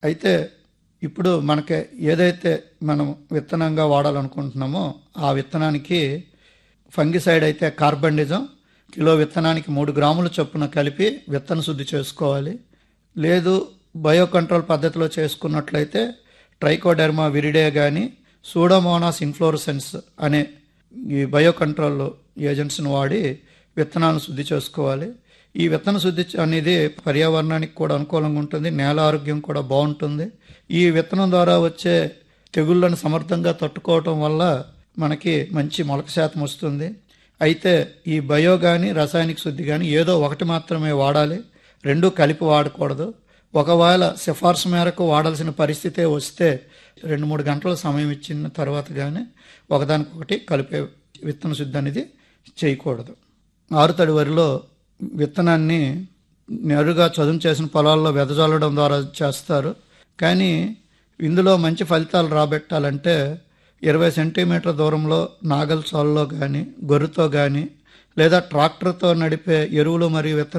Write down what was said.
అయితే ఇప్పుడు మనకి ఏదైతే మనం విత్తనంగా వాడాలనుకుంటున్నామో ఆ విత్తనానికి ఫంగిసైడ్ అయితే కార్బండిజం కిలో విత్తనానికి మూడు గ్రాముల చొప్పున కలిపి విత్తన శుద్ధి చేసుకోవాలి లేదు బయో కంట్రోల్ పద్ధతిలో చేసుకున్నట్లయితే ట్రైకోడెర్మా విరిడే కానీ సూడోమోనాస్ ఇన్ఫ్లోరసెన్స్ అనే ఈ బయో కంట్రోల్ ఏజెంట్స్ని వాడి విత్తనాలను శుద్ధి చేసుకోవాలి ఈ విత్తన శుద్ధి అనేది పర్యావరణానికి కూడా అనుకూలంగా ఉంటుంది నేల ఆరోగ్యం కూడా బాగుంటుంది ఈ విత్తనం ద్వారా వచ్చే తెగుళ్ళను సమర్థంగా తట్టుకోవటం వల్ల మనకి మంచి మొలక శాతం వస్తుంది అయితే ఈ బయో కానీ రసాయనిక శుద్ధి కానీ ఏదో ఒకటి మాత్రమే వాడాలి రెండు కలిపి వాడకూడదు ఒకవేళ సిఫార్సు మేరకు వాడాల్సిన పరిస్థితే వస్తే రెండు మూడు గంటల సమయం ఇచ్చిన తర్వాత కానీ ఒకదానికొకటి కలిపే విత్తన శుద్ధి అనేది చేయకూడదు ఆరుతడి వరిలో విత్తనాన్ని నేరుగా చదును చేసిన పొలాల్లో వెదజల్లడం ద్వారా చేస్తారు కానీ ఇందులో మంచి ఫలితాలు రాబెట్టాలంటే ఇరవై సెంటీమీటర్ల దూరంలో నాగల్ సాల్లో కానీ గొర్రెతో కానీ లేదా ట్రాక్టర్తో నడిపే ఎరువులు మరియు విత్తన